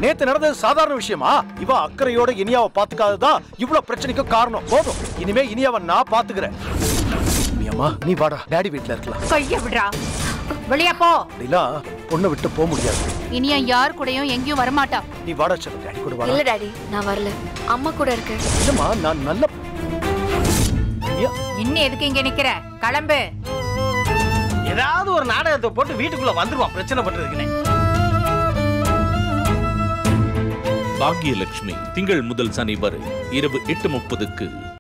நேத்து நடந்தது சாதாரண விஷயமா இவ அக்கறையோட இனியாவை பாத்துக்காததான் இவ்வளவு பிரச்சனைக்கு காரணம் போதும் இனிமே இனியாவை நான் பாத்துக்கிறேன் இனியம்மா நீ வாடா டாடி வீட்ல இருக்கலாம் கைய விடுறா வெளியே போ அப்படிலாம் பொண்ணை விட்டு போக முடியாது இனியா யார் கூடயும் எங்கேயும் வரமாட்டா நீ வாடா செல்லம் டாடி கூட இல்ல வாடா டாடி நான் வரல அம்மா கூட இருக்கேன் இல்லம்மா நான் நல்ல இனியா இன்னும் எதுக்கு இங்க நிக்கிற கிளம்பு ஏதாவது ஒரு நாடகத்தை போட்டு வீட்டுக்குள்ள வந்துருவான் பிரச்சனை பண்றதுக்குன்னு பாக்யலட்சுமி திங்கள் முதல் சனி வரை இரவு எட்டு முப்பதுக்கு